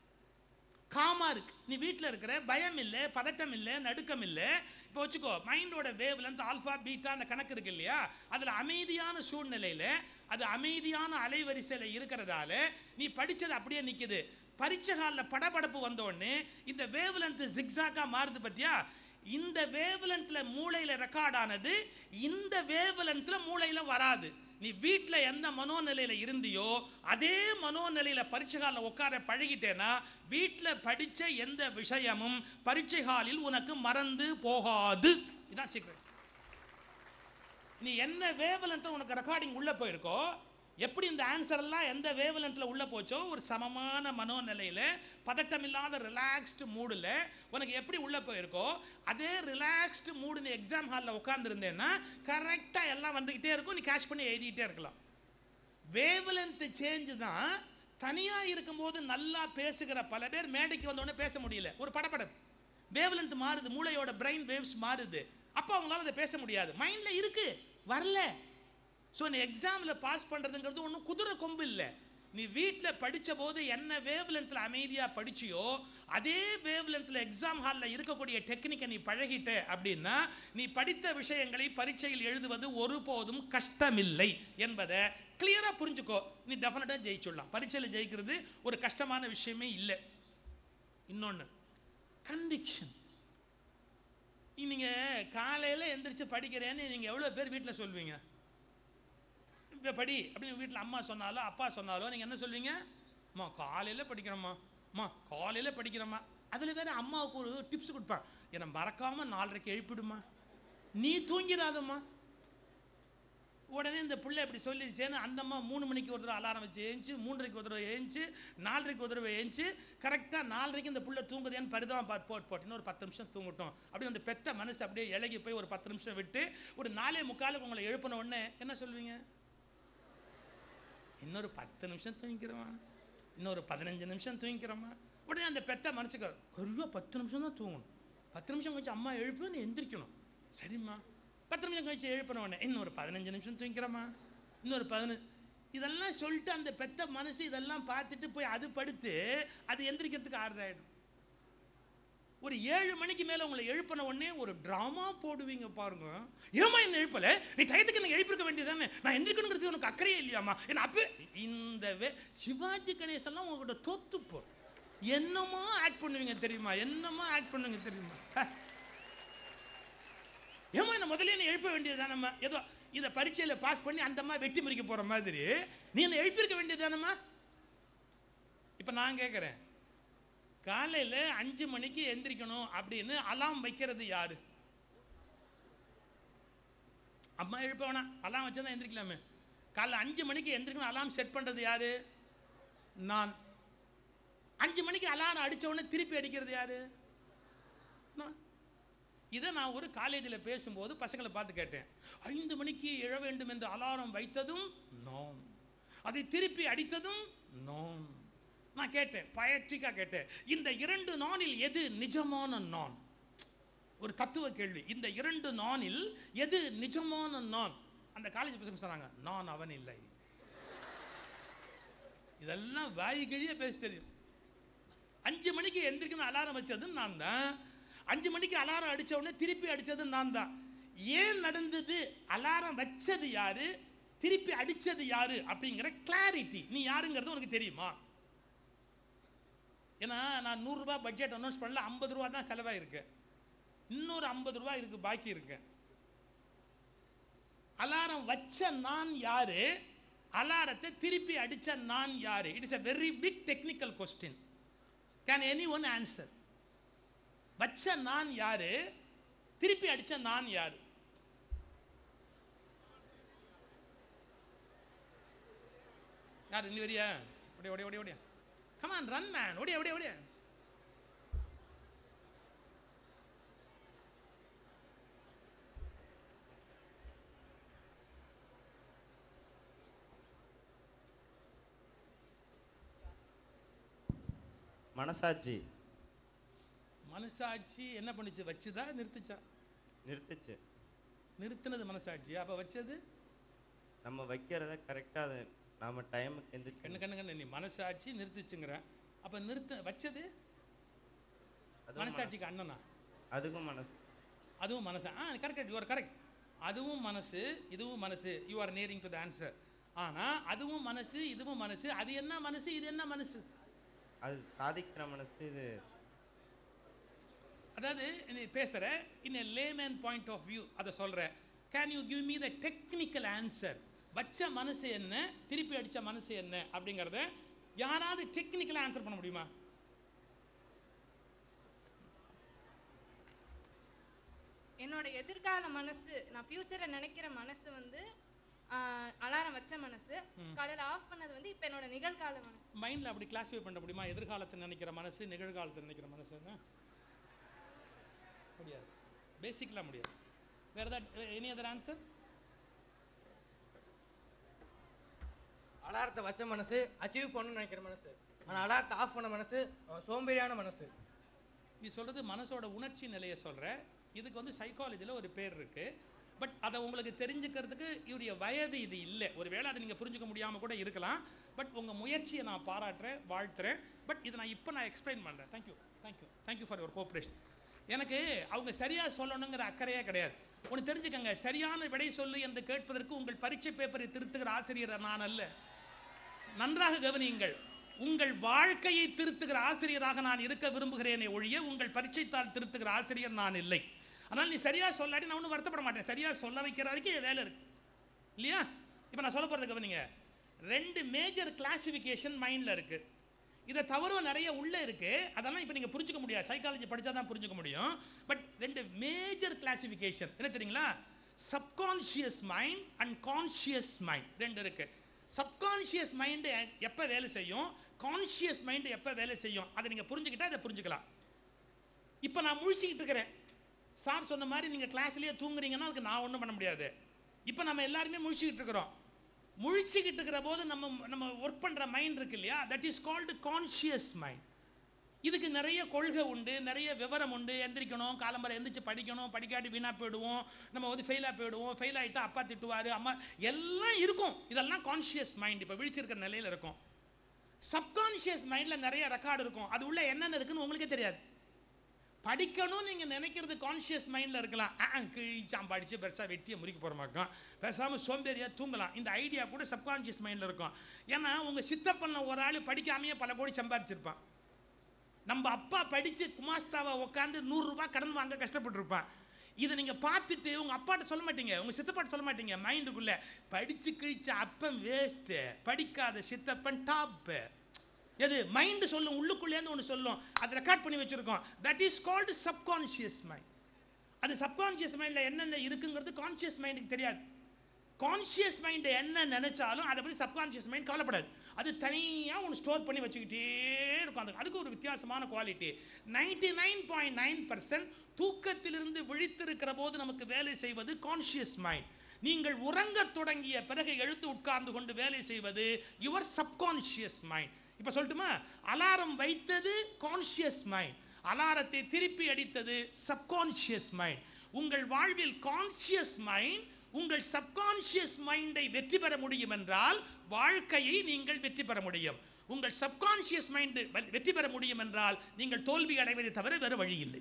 Speaker 1: காமா இருக்கு நீ வீட்டில் இருக்கிற பயம் இல்லை பதட்டம் இல்லை நடுக்கம் இல்லை இப்போ வச்சுக்கோ மைண்டோட வேவ் லென்த் ஆல்ஃபா பீட்டா அந்த கணக்கு இருக்கு இல்லையா அதில் அமைதியான சூழ்நிலையில் அது அமைதியான அலைவரிசையில் இருக்கிறதால நீ படிச்சது அப்படியே நிற்குது பரீட்சை காலில் படபடப்பு வந்த உடனே இந்த வேவ் லென்த் ஜிக்ஸாக்கா மாறுது பத்தியா இந்த வேவ் லென்த்ல மூளையில ரெக்கார்ட் ஆனது இந்த வேவ் லென்த்ல மூளையில வராது நீ வீட்டில் எந்த மனோநிலையில இருந்தியோ அதே மனோநிலையில பரீட்சை காலில் உட்கார பழகிட்டேன்னா வீட்டில் படிச்ச எந்த விஷயமும் பரீட்சை காலில் உனக்கு மறந்து போகாது இதான் சீக்கிரம் நீ என்ன வேவலன்ட் உனக்கு ரெக்கார்டிங் உள்ள போயிருக்கோ எப்படி இந்த ஆன்சர் எல்லாம் எந்த வேவலன்ட்ல உள்ள போச்சோ ஒரு சமமான மனோநிலையில பதட்டம் இல்லாத ரிலாக்ஸ்டு மூடில் உனக்கு எப்படி உள்ள போயிருக்கோ அதே ரிலாக்ஸ்டு மூடு நீ எக்ஸாம் ஹாலில் உட்காந்துருந்தேன்னா கரெக்டாக எல்லாம் வந்துக்கிட்டே இருக்கும் நீ கேட்ச் பண்ணி எழுதிக்கிட்டே இருக்கலாம் வேவலன்த் சேஞ்சு தான் தனியாக இருக்கும்போது நல்லா பேசுகிற பல பேர் மேடைக்கு வந்த உடனே பேச முடியல ஒரு படபடப்பு வேவலன்த் மாறுது மூளையோட பிரெயின் வேவ்ஸ் மாறுது அப்போ அவங்களால அதை பேச முடியாது மைண்டில் இருக்கு வரல ஸோ நீ எக்ஸாமில் பாஸ் பண்ணுறதுங்கிறது ஒன்றும் குதிரை கொம்பு இல்லை நீ வீட்டில் படித்த போது என்ன வேவ் லென்த்தில் அமைதியாக படிச்சியோ அதே வேவ் லென்த்தில் எக்ஸாம் ஹாலில் இருக்கக்கூடிய டெக்னிக்கை நீ பழகிட்ட அப்படின்னா நீ படித்த விஷயங்களை பரீட்சையில் எழுதுவது ஒருபோதும் கஷ்டமில்லை என்பதை கிளியராக புரிஞ்சுக்கோ நீ டெஃபினட்டாக ஜெயிச்சுடலாம் பரீட்சையில் ஜெயிக்கிறது ஒரு கஷ்டமான விஷயமே இல்லை இன்னொன்று கன்விக்ஷன் நீங்கள் காலையில் எந்திரிச்சு படிக்கிறேன்னு நீங்கள் எவ்வளோ பேர் வீட்டில் சொல்வீங்க இப்போ படி அப்படின்னு வீட்டில் அம்மா சொன்னாலோ அப்பா சொன்னாலோ நீங்கள் என்ன சொல்வீங்க அம்மா காலையில் படிக்கிறோம்மா அம்மா காலையில் படிக்கிறோம்மா அதில் வேற அம்மாவுக்கு ஒரு டிப்ஸ் கொடுப்பான் என்னை மறக்காமல் நாலரைக்கு எழுப்பிடுமா நீ தூங்கிடாதம்மா உடனே இந்த பிள்ளை இப்படி சொல்லிடுச்சேன்னு அந்த அம்மா மூணு மணிக்கு ஒரு தடவை அலாரம் வச்சு ஏஞ்சி மூன்றரைக்கு ஒரு தடவை ஏஞ்சி நாலரைக்கு ஒரு தடவை ஏஞ்சி கரெக்டாக நாலரைக்கு இந்த புள்ள தூங்குதேன்னு பரிதாபம் பார்த்து போட்டு போட்டு இன்னொரு பத்து நிமிஷம் தூங்கட்டும் அப்படியே அந்த பெத்த மனசு அப்படியே இலகி போய் ஒரு பத்து நிமிஷம் விட்டு ஒரு நாலே முக்காலுக்கு உங்களை எழுப்பின உடனே என்ன சொல்வீங்க இன்னொரு பத்து நிமிஷம் தூங்கிக்கிறோமா இன்னொரு பதினஞ்சு நிமிஷம் தூங்கிக்கிறோமா உடனே அந்த பெத்த மனசுக்கு கருவா பத்து நிமிஷம் தான் தூங்கணும் பத்து நிமிஷம் கழிச்சு அம்மா எழுப்பு நீ எந்திரிக்கணும் சரிம்மா பத்து நிமிஷம் கழிச்சு எழுப்பின உடனே இன்னொரு பதினஞ்சு நிமிஷம் தூங்கிக்கிறோமா இன்னொரு பதினஞ்சு இதெல்லாம் சொல்லிட்டு அந்த பெத்த மனசு இதெல்லாம் பார்த்துட்டு போய் அது படுத்து அது எந்திரிக்கிறதுக்கு ஆறுதாயிடும் ஒரு ஏழு மணிக்கு மேல உங்களை எழுப்பின உடனே ஒரு டிராமா போடுவீங்க பாருங்க ஏமா என்ன எழுப்பல நீ டயத்துக்கு என்ன எழுப்பிருக்க வேண்டியதானே நான் எந்திரிக்கணுங்கிறது உனக்கு அக்கறையே இல்லையாமா என்ன அப்பே இந்த வே சிவாஜி கணேசன்லாம் உங்ககிட்ட தோத்து போ என்னமோ ஆக்ட் பண்ணுவீங்க தெரியுமா என்னமோ ஆக்ட் பண்ணுவீங்க தெரியுமா ஹ. ஏமா என்ன முதல்ல என்ன எழுப்ப வேண்டியதுதானம்மா ஏதோ இதை பரீட்சையில பாஸ் பண்ணி அந்த அம்மா வெட்டி முறிக்க போற மாதிரி நீ என்ன எழுப்பியிருக்க வேண்டியதுதானம்மா இப்போ நான் கேட்குறேன் காலையில் அஞ்சு மணிக்கு எந்திரிக்கணும் அப்படின்னு அலாம் வைக்கிறது யாரு அம்மா எழுப்ப வேணாம் அலாம் வச்சா தான் எந்திரிக்கலாமே காலைல அஞ்சு மணிக்கு எந்திரிக்கணும் அலாம் செட் பண்ணுறது யாரு நான் அஞ்சு மணிக்கு அலாரம் அடிச்ச உடனே திருப்பி அடிக்கிறது யாரு நான் இதை நான் ஒரு காலேஜில் பேசும்போது பசங்களை பார்த்து கேட்டேன் ஐந்து மணிக்கு எழ வேண்டும் என்று அலாரம் வைத்ததும் நான் அதை திருப்பி அடித்ததும் நான் நான் கேட்டேன் பயற்றிக்கா கேட்டேன் இந்த இரண்டு நானில் எது நிஜமான நான் ஒரு தத்துவ கேள்வி இந்த இரண்டு நானில் எது நிஜமான நான் அந்த காலேஜ் பசங்க சொன்னாங்க நான் அவன் இல்லை இதெல்லாம் வாய் கிழிய பேச தெரியும் அஞ்சு மணிக்கு எந்திரிக்கணும் அலாரம் வச்சது நான் தான் அஞ்சு மணிக்கு அலாரம் அடிச்ச உடனே திருப்பி அடிச்சது நான் தான் ஏன் நடந்தது அலாரம் வச்சது யாரு திருப்பி அடிச்சது யாரு அப்படிங்கிற கிளாரிட்டி நீ யாருங்கிறது உனக்கு தெரியுமா ஏன்னா நான் நூறுரூபா பட்ஜெட் அனௌன்ஸ் பண்ணல ஐம்பது ரூபா தான் செலவாயிருக்கு இன்னொரு ஐம்பது ரூபா இருக்கு பாக்கி இருக்கு அலாரம் வச்ச நான் யாரு அலாரத்தை திருப்பி அடிச்ச நான் யாரு it is a very big technical question can anyone answer வச்ச நான் யாரு திருப்பி அடிச்ச நான் யாரு யார் இன்னி வரியா ஓடியா ஓடியா ஓடியா ஓடியா கமான் ரன் மேன் ஓடியா ஓடியா ஓடியா
Speaker 6: மனசாட்சி
Speaker 1: மனசாட்சி என்ன பண்ணுச்சு வச்சுதா நிறுத்துச்சா
Speaker 6: நிறுத்துச்சு
Speaker 1: நிறுத்தினது மனசாட்சி அப்ப வச்சது
Speaker 6: நம்ம வைக்கிறத கரெக்டாக அது நாம டைமுக்கு
Speaker 1: கண்ணு
Speaker 6: எந்திரிச்சு
Speaker 1: கண்ணு கண்ணு நீ மனசாட்சி நிறுத்துச்சுங்கிற அப்ப நிறுத்த வச்சது
Speaker 6: அதுவும்
Speaker 1: மனசாட்சிக்கு அண்ணனா
Speaker 6: மனசு. அதுக்கும் மனசு
Speaker 1: அதுவும் மனசு ஆ கரெக்ட் யூஆர் கரெக்ட் அதுவும் மனசு இதுவும் மனசு you are nearing to the answer ஆனா அதுவும் மனசு இதுவும் மனசு அது என்ன மனசு இது என்ன மனசு
Speaker 6: அது சாதிக்கிற மனசு இது
Speaker 1: அதாவது நீ பேசுற in a layman point of view அதை சொல்ற can you give me the technical answer வச்ச மனசு என்ன திருப்பி அடிச்ச மனசு என்ன அப்படிங்கறத யாராவது டெக்னிக்கலா ஆன்சர் பண்ண முடியுமா
Speaker 7: என்னோட எதிர்கால மனசு நான் ஃபியூச்சரை நினைக்கிற மனசு வந்து அலாரம் வச்ச மனசு காலையில ஆஃப் பண்ணது வந்து இப்போ என்னோட நிகழ்கால மனசு
Speaker 1: மைண்ட்ல அப்படி கிளாஸிஃபை பண்ண முடியுமா எதிர்காலத்தை நினைக்கிற மனசு நிகழ்காலத்தை நினைக்கிற மனசுன்னு முடியாது பேசிக்கலாக முடியாது வேற ஏதாவது எனி அதர் ஆன்சர்
Speaker 5: அலாரத்தை வச்ச மனசு அச்சீவ் பண்ணணும்னு நினைக்கிற மனசு ஆனால் அலாரத்தை ஆஃப் பண்ண மனசு அஹ், சோம்பேறியான மனசு
Speaker 1: நீ சொல்றது மனசோட உணர்ச்சி நிலையை சொல்ற இதுக்கு வந்து சைக்காலஜியில் ஒரு பேர் இருக்கு பட் அதை உங்களுக்கு தெரிஞ்சுக்கிறதுக்கு இவருடைய வயது இது இல்லை ஒருவேளை அதை நீங்கள் புரிஞ்சுக்க முடியாமல் கூட இருக்கலாம் பட் உங்கள் முயற்சியை நான் பாராட்டுறேன் வாழ்த்துறேன் பட் இதை நான் இப்போ நான் எக்ஸ்பிளைன் பண்ணுறேன் thank you thank you thank you for your cooperation எனக்கு அவங்க சரியாக சொல்லணுங்கிற அக்கறையே கிடையாது ஒன்று தெரிஞ்சுக்கங்க சரியான விடை சொல்லு என்று கேட்பதற்கு உங்கள் பரீட்சை பேப்பரை திருத்துகிற ஆசிரியர் நான் அல்ல நன்றாக கவனியுங்கள் உங்கள் வாழ்க்கையை திருத்துகிற ஆசிரியராக நான் இருக்க விரும்புகிறேனே ஒழிய உங்கள் பரீட்சைத்தாள் திருத்துகிற ஆசிரியர் நான் இல்லை ஆனால் நீ சரியா சொல்லாட்டி நான் ஒன்றும் வருத்தப்பட மாட்டேன் சரியா சொல்ல வைக்கிற வரைக்கும் என் வேலை இருக்கு இல்லையா இப்போ நான் சொல்ல போகிறது கவனிங்க ரெண்டு மேஜர் கிளாசிஃபிகேஷன் மைண்டில் இருக்கு இதை தவிர நிறைய உள்ளே இருக்கு அதெல்லாம் இப்போ நீங்கள் புரிஞ்சுக்க முடியாது சைக்காலஜி படிச்சா தான் புரிஞ்சுக்க முடியும் பட் ரெண்டு மேஜர் கிளாசிஃபிகேஷன் என்ன தெரியுங்களா subconscious mind and conscious mind ரெண்டு இருக்கு சப்கான்ஷியஸ் மைண்டு எப்போ வேலை செய்யும் கான்ஷியஸ் மைண்டு எப்போ வேலை செய்யும் அதை நீங்கள் புரிஞ்சுக்கிட்டா அதை புரிஞ்சுக்கலாம் இப்போ நான் முழிச்சுக்கிட்டு இருக்கிறேன் சார் சொன்ன மாதிரி நீங்கள் கிளாஸ்லேயே தூங்குறீங்கன்னா அதுக்கு நான் ஒன்றும் பண்ண முடியாது இப்போ நம்ம எல்லாருமே முழிச்சுக்கிட்டு இருக்கிறோம் முழிச்சுக்கிட்டு இருக்கிற போது நம்ம நம்ம ஒர்க் பண்ணுற மைண்ட் இருக்கு இல்லையா that is called conscious mind இதுக்கு நிறைய கொள்கை உண்டு நிறைய விவரம் உண்டு எந்திரிக்கணும் காலம்பரை எந்திரிச்சு படிக்கணும் படிக்காட்டி வீணாக போயிடுவோம் நம்ம வந்து ஃபெயிலாக போயிடுவோம் ஃபெயில் ஆகிட்டா அப்பா திட்டுவார் அம்மா எல்லாம் இருக்கும் இதெல்லாம் கான்ஷியஸ் மைண்ட் இப்போ விழிச்சிருக்கிற நிலையில் இருக்கும் சப்கான்ஷியஸ் மைண்டில் நிறைய ரெக்கார்டு இருக்கும் அது உள்ள என்னென்ன இருக்குன்னு உங்களுக்கே தெரியாது படிக்கணும்னு நீங்கள் நினைக்கிறது கான்ஷியஸ் மைண்டில் இருக்கலாம் ஆ கிழிச்சான் படித்து பெருசாக வெட்டியை முறிக்க போகிற மாட்டோம் பேசாமல் சோம்பேறியாக தூங்கலாம் இந்த ஐடியா கூட சப்கான்ஷியஸ் மைண்டில் இருக்கும் ஏன்னா உங்கள் சித்தப்பண்ண ஒரு ஆள் படிக்காமையே பல கோடி சம்பாரிச்சிருப்பான் நம்ம அப்பா படித்து குமாஸ்தாவை உட்காந்து நூறுரூபா கடன் வாங்க கஷ்டப்பட்டிருப்பான் இதை நீங்கள் பார்த்துட்டு உங்கள் அப்பாட்ட சொல்ல மாட்டீங்க உங்கள் சித்தப்பாட்ட சொல்ல மாட்டீங்க மைண்டுக்குள்ளே படித்து கிழிச்ச அப்பன் வேஸ்ட்டு படிக்காத சித்தப்பன் டாப்பு எது மைண்டு சொல்லும் உள்ளுக்குள்ளேருந்து ஒன்று சொல்லும் அதை ரெக்கார்ட் பண்ணி வச்சுருக்கோம் that is called subconscious mind அது சப்கான்ஷியஸ் மைண்டில் என்னென்ன இருக்குங்கிறது கான்ஷியஸ் மைண்டுக்கு தெரியாது கான்ஷியஸ் மைண்டு என்ன நினைச்சாலும் அதை பற்றி சப்கான்ஷியஸ் மைண்ட் கவலைப்படாது அது தனியாக ஒன்று ஸ்டோர் பண்ணி வச்சுக்கிட்டே இருக்கும் அது அதுக்கு ஒரு வித்தியாசமான quality ninety nine point nine percent தூக்கத்திலிருந்து விழித்திருக்கிற போது நமக்கு வேலை செய்வது கான்ஷியஸ் மைண்ட் நீங்கள் உறங்கத் தொடங்கிய பிறகு எழுத்து உட்கார்ந்து கொண்டு வேலை செய்வது யுவர் சப்கான்ஷியஸ் மைண்ட் இப்போ சொல்லட்டுமா அலாரம் வைத்தது கான்ஷியஸ் மைண்ட் அலாரத்தை திருப்பி அடித்தது சப்கான்ஷியஸ் மைண்ட் உங்கள் வாழ்வில் கான்ஷியஸ் மைண்ட் உங்கள் சப்கான்ஷியஸ் மைண்டை வெற்றி பெற முடியும் என்றால் வாழ்க்கையை நீங்கள் வெற்றி பெற முடியும் உங்கள் சப்கான்ஷியஸ் மைண்டு வெற்றி பெற முடியும் என்றால் நீங்கள் தோல்வி அடைவதை தவிர வேறு வழி இல்லை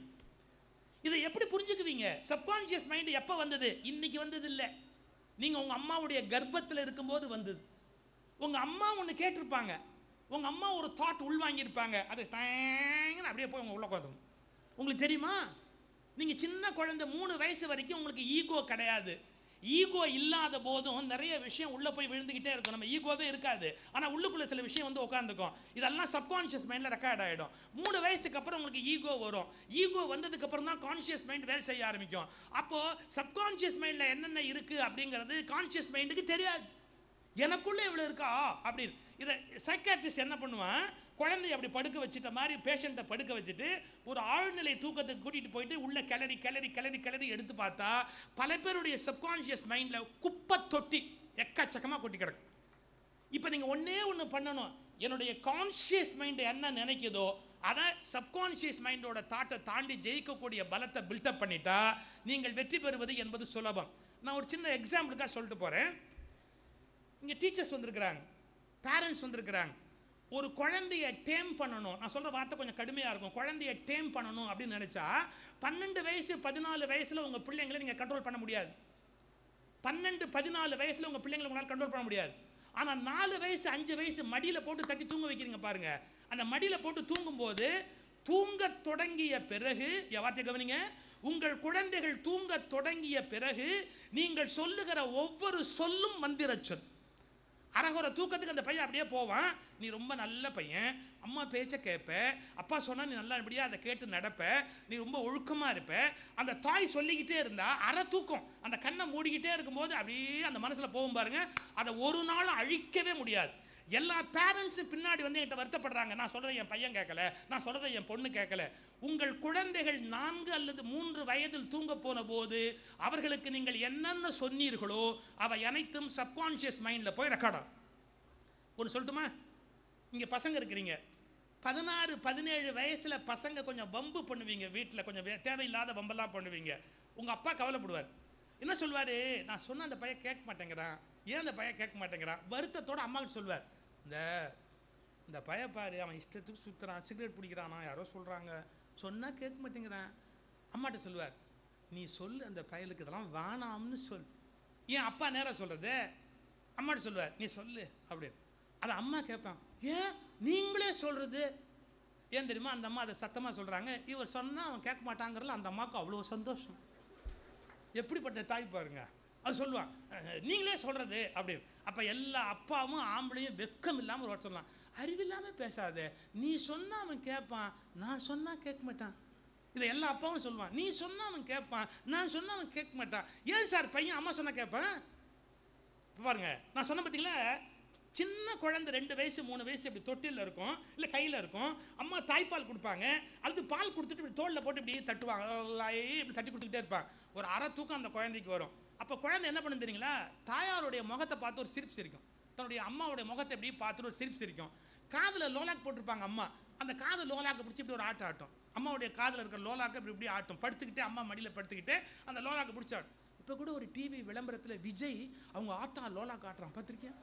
Speaker 1: இதை எப்படி புரிஞ்சுக்குவீங்க சப்கான்ஷியஸ் மைண்டு எப்போ வந்தது இன்னைக்கு வந்தது இல்லை நீங்கள் உங்கள் அம்மாவுடைய கர்ப்பத்தில் இருக்கும்போது வந்தது உங்கள் அம்மா ஒன்று கேட்டிருப்பாங்க உங்கள் அம்மா ஒரு தாட் உள்வாங்கியிருப்பாங்க அது டேங்கன்னு அப்படியே போய் உங்க உள்ள உட்காந்துரும் உங்களுக்கு தெரியுமா நீங்கள் சின்ன குழந்தை மூணு வயசு வரைக்கும் உங்களுக்கு ஈகோ கிடையாது ஈகோ இல்லாத போதும் நிறைய விஷயம் உள்ளே போய் விழுந்துக்கிட்டே இருக்கும் நம்ம ஈகோவே இருக்காது ஆனால் உள்ளுக்குள்ளே சில விஷயம் வந்து உட்காந்துக்கும் இதெல்லாம் சப்கான்ஷியஸ் மைண்டில் ரெக்கார்ட் ஆகிடும் மூணு வயசுக்கு அப்புறம் உங்களுக்கு ஈகோ வரும் ஈகோ வந்ததுக்கு அப்புறம் தான் கான்ஷியஸ் மைண்ட் வேலை செய்ய ஆரம்பிக்கும் அப்போது சப்கான்ஷியஸ் மைண்டில் என்னென்ன இருக்குது அப்படிங்கிறது கான்ஷியஸ் மைண்டுக்கு தெரியாது எனக்குள்ளே இவ்வளோ இருக்கா அப்படின்னு இதை சைக்காட்ரிஸ்ட் என்ன பண்ணுவான் குழந்தைய அப்படி படுக்க வச்சுட்ட மாதிரி பேஷண்ட்டை படுக்க வச்சுட்டு ஒரு ஆழ்நிலை தூக்கத்துக்கு கூட்டிகிட்டு போயிட்டு உள்ள கிளறி கிளறி கிளறி கிளறி எடுத்து பார்த்தா பல பேருடைய சப்கான்ஷியஸ் மைண்டில் குப்பை தொட்டி எக்கச்சக்கமாக கொட்டி கிடக்கும் இப்போ நீங்கள் ஒன்றே ஒன்று பண்ணணும் என்னுடைய கான்ஷியஸ் மைண்டு என்ன நினைக்குதோ அதை சப்கான்ஷியஸ் மைண்டோட தாட்டை தாண்டி ஜெயிக்கக்கூடிய பலத்தை பில்டப் பண்ணிட்டா நீங்கள் வெற்றி பெறுவது என்பது சுலபம் நான் ஒரு சின்ன எக்ஸாம்பிளுக்காக சொல்லிட்டு போகிறேன் இங்கே டீச்சர்ஸ் வந்திருக்கிறாங்க பேரண்ட்ஸ் வந்திருக்கிறாங்க ஒரு குழந்தைய டேம் பண்ணணும் நான் சொல்கிற வார்த்தை கொஞ்சம் கடுமையாக இருக்கும் குழந்தைய டேம் பண்ணணும் அப்படின்னு நினச்சா பன்னெண்டு வயசு பதினாலு வயசில் உங்கள் பிள்ளைங்களை நீங்கள் கண்ட்ரோல் பண்ண முடியாது பன்னெண்டு பதினாலு வயசில் உங்கள் பிள்ளைங்களை உங்களால் கண்ட்ரோல் பண்ண முடியாது ஆனால் நாலு வயசு அஞ்சு வயசு மடியில் போட்டு தட்டி தூங்க வைக்கிறீங்க பாருங்க அந்த மடியில் போட்டு தூங்கும்போது தூங்கத் தொடங்கிய பிறகு என் வார்த்தை கவனிங்க உங்கள் குழந்தைகள் தூங்கத் தொடங்கிய பிறகு நீங்கள் சொல்லுகிற ஒவ்வொரு சொல்லும் மந்திர சொல் அரகுற தூக்கத்துக்கு அந்த பையன் அப்படியே போவான் நீ ரொம்ப நல்ல பையன் அம்மா பேச்ச கேட்ப அப்பா சொன்னா நீ நல்லபடியா அதை கேட்டு நடப்ப நீ ரொம்ப ஒழுக்கமா இருப்ப அந்த தாய் சொல்லிக்கிட்டே இருந்தா அரை தூக்கம் அந்த கண்ணை மூடிக்கிட்டே இருக்கும்போது அப்படியே அந்த மனசுல போகும் பாருங்க அதை ஒரு நாள் அழிக்கவே முடியாது எல்லா பேரண்ட்ஸும் பின்னாடி வந்து என்கிட்ட வருத்தப்படுறாங்க நான் சொல்றதை என் பையன் கேட்கல நான் சொல்றதை என் பொண்ணு கேட்கல உங்கள் குழந்தைகள் நான்கு அல்லது மூன்று வயதில் தூங்க போன போது அவர்களுக்கு நீங்கள் என்னென்ன சொன்னீர்களோ அவை அனைத்தும் சப்கான்ஷியஸ் மைண்டில் போய் ரெக்கார்ட் ஆகும் ஒன்று சொல்லட்டுமா இங்கே பசங்க இருக்கிறீங்க பதினாறு பதினேழு வயசில் பசங்க கொஞ்சம் வம்பு பண்ணுவீங்க வீட்டில் கொஞ்சம் வே- தேவையில்லாத வம்பெல்லாம் பண்ணுவீங்க உங்கள் அப்பா கவலைப்படுவார் என்ன சொல்வார் நான் சொன்ன அந்த பையன் கேட்க மாட்டேங்கிறான் ஏன் அந்த பையன் கேட்க மாட்டேங்கிறான் வருத்தத்தோட அம்மாவுக்கு சொல்வார் இந்த இந்த பையன் பாரு அவன் இஷ்டத்துக்கு சுற்றுறான் சிகரெட் பிடிக்கிறானா யாரோ சொல்கிறாங்க சொன்னால் கேட்க மாட்டேங்கிறான் அம்மாட்ட சொல்லுவார் நீ சொல்லு அந்த பயலுக்கு இதெல்லாம் வேணாம்னு சொல் ஏன் அப்பா நேராக சொல்கிறது அம்மாட்ட சொல்லுவார் நீ சொல்லு அப்படின்னு அதை அம்மா கேட்பான் ஏன் நீங்களே சொல்கிறது ஏன் தெரியுமா அந்த அம்மா அதை சத்தமாக சொல்கிறாங்க இவர் சொன்னால் அவன் கேட்க மாட்டாங்கிறதுல அந்த அம்மாவுக்கு அவ்வளோ சந்தோஷம் எப்படிப்பட்ட தாய் பாருங்க அது சொல்லுவான் அஹ், நீங்களே சொல்கிறது அப்படின்னு அப்போ எல்லா அப்பாவும் ஆம்பளையும் வெக்கம் இல்லாமல் ஒரு வார்த்தை சொல்லலாம் அறிவில்லாமல் பேசாத நீ சொன்னா அவன் கேட்பான் நான் சொன்னால் கேட்க மாட்டான் இதை எல்லா அப்பாவும் சொல்லுவான் நீ சொன்னா அவன் கேட்பான் நான் சொன்னா அவன் கேட்க மாட்டான் ஏன் சார் பையன் அம்மா சொன்னா கேட்பான் இப்ப பாருங்க நான் சொன்ன பார்த்தீங்களா சின்ன குழந்தை ரெண்டு வயசு மூணு வயசு இப்படி தொட்டிலில் இருக்கும் இல்லை கையில் இருக்கும் அம்மா தாய்ப்பால் கொடுப்பாங்க அல்லது பால் கொடுத்துட்டு இப்படி தோளில் போட்டு இப்படி தட்டுவாங்க லை, இப்படி தட்டி கொடுத்துக்கிட்டே இருப்பாங்க ஒரு அரை தூக்கம் அந்த குழந்தைக்கு வரும் அப்போ குழந்தை என்ன பண்ணும் தெரியுங்களா தாயாருடைய முகத்தை பார்த்து ஒரு சிரிப்பு சிரிக்கும் தன்னுடைய அம்மாவுடைய முகத்தை இப்படி பார்த்துட்டு ஒரு சிரிப்பு சிரிக்கும் காதில் லோலாக் போட்டிருப்பாங்க அம்மா அந்த காது லோலாக்கை பிடிச்சி இப்படி ஒரு ஆட்டம் ஆட்டும் அம்மாவுடைய காதில் இருக்கிற லோலாக்கை இப்படி இப்படி ஆட்டும் படுத்துக்கிட்டே அம்மா மடியில் படுத்துக்கிட்டு அந்த லோலாக்கை பிடிச்சி ஆட்டும் இப்போ கூட ஒரு டிவி விளம்பரத்தில் விஜய் அவங்க ஆத்தா லோலா காட்டுறான் பார்த்துருக்கேன்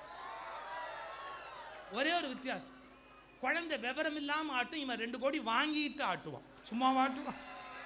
Speaker 1: ஒரே ஒரு வித்தியாசம் குழந்தை விவரம் இல்லாம ஆட்டும் இவன் ரெண்டு கோடி வாங்கிட்டு ஆட்டுவான் சும்மா ஆட்டுவான்